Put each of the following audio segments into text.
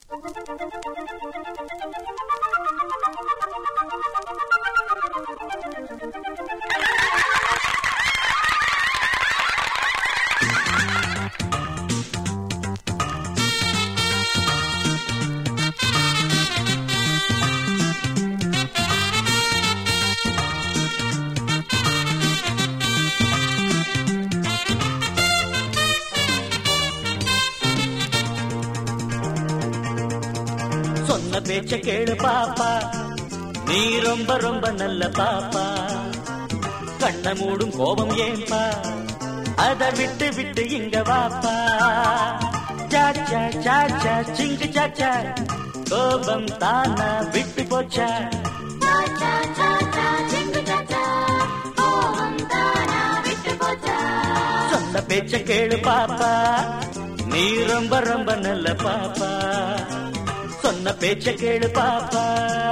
சொன்ன பேச்ச கேளு பாப்பா நீ ரொம்ப ரொம்ப நல்ல பாப்பா கண்ண மூடும் கோபம் ஏன்பா அத விட்டு விட்டு இங்க வாப்பா சாச்சா சாச்சா சிங்கு சாச்சா கோபம் தானா விட்டு போச்சா சாச்சா சாச்சா சிங்கு சாச்சா கோபம் தானா விட்டு போச்சா சொன்ன பேச்ச கேளு பாப்பா நீ ரொம்ப ரொம்ப நல்ல பாப்பா சொன்ன பேச்ச கேளு பாப்பா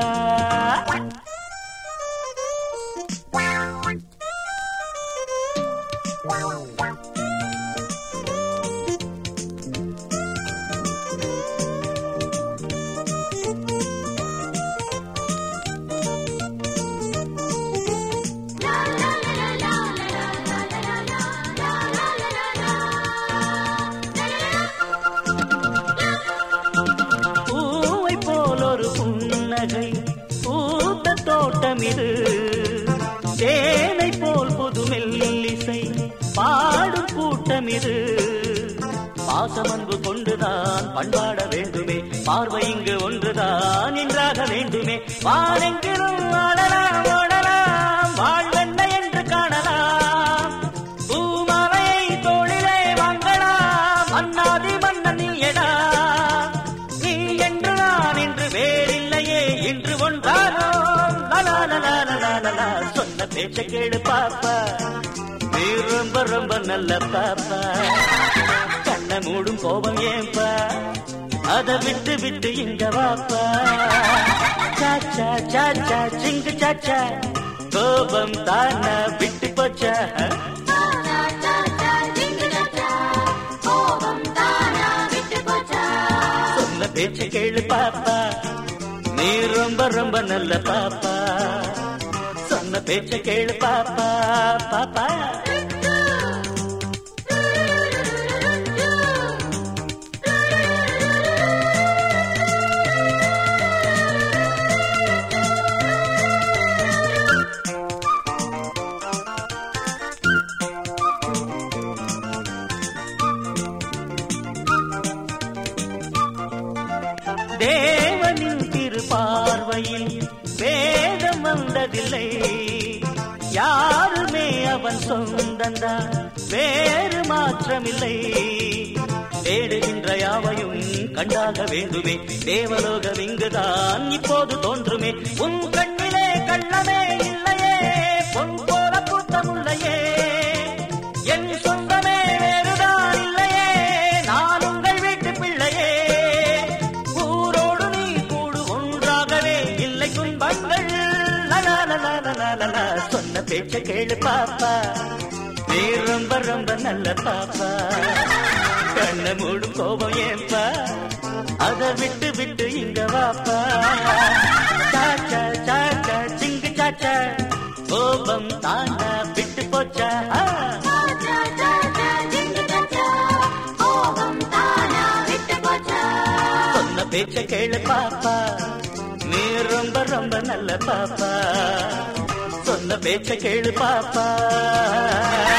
லா லா லா லா லா லா லா லா லா லா லா லா பூவை போல் ஒரு புன்னகை பூத்த தோட்டம் இது தேனை போல் புது மெல்லிசை பாடும் கூட்டம் இது பாசமன்பு கொண்டுதான் பண்பாட வேண்டுமே பார்வை இங்கு ஒன்றுதான் நின்றாக வேண்டுமே வானெங்கிலும் ஆடலாம் ஓடலாம் வாழ்வென்ன என்று காணலாம் பூமாலையை தோளிலே வாங்கலாம் அண்ணாதி மன்னனில் எடா நீ என்று நான் இன்று வேறில்லையே இன்று ஒன்றானோ லலா லலா லலா லலா சொன்ன பேச்ச கேடு பாப்பா நீ ரொம்ப ரொம்ப நல்ல பாப்பா கண்ண மூடும் கோபம் ஏன்பா அத விட்டு விட்டு இங்க வாப்பா சாச்சா சாச்சா சிங்கு சாச்சா கோபம் தானா விட்டு போச்சா சாச்சா சாச்சா சிங்கு சாச்சா கோபம் தானா விட்டு போச்சா சொன்ன பேச்ச கேளு பாப்பா நீ ரொம்ப ரொம்ப நல்ல பாப்பா சொன்ன பேச்ச கேளு பாப்பா பாப்பா தேவனின் திருப்பார்வையில் வேதம் வந்ததில்லை யாருமே அவன் சொந்தந்தான் வேறு மாற்றமில்லை தேடுகின்ற யாவையும் கண்டாக வேண்டுமே தேவலோகம் இங்குதான் இப்போது தோன்றுமே உன் கண்ணிலே கள்ளமே இல்லையே பொன் போல கூட்டமுள்ளையே என் சொந்தமே வேறுதான் இல்லையே நான் உங்கள் வீட்டு பிள்ளையே ஊரோடு நீ கூடு ஒன்றாகவே இல்லை துன்பங்கள் லலா லலா லலா லலா சொன்ன பேச்ச கேளு பாப்பா நீ ரொம்ப ரொம்ப நல்ல பாப்பா கண்ண மூடும் கோபம் ஏன்பா அத விட்டு விட்டு இங்க வாப்பா சாச்சா சாச்சா சிங்கு சாச்சா கோபம் தானா விட்டு போச்சா சாச்சா சாச்சா சிங்கு சாச்சா கோபம் தானா விட்டு போச்சா சொன்ன பேச்ச கேளு பாப்பா நீ ரொம்ப ரொம்ப நல்ல பாப்பா சொன்ன பேச்ச கேளு பாப்பா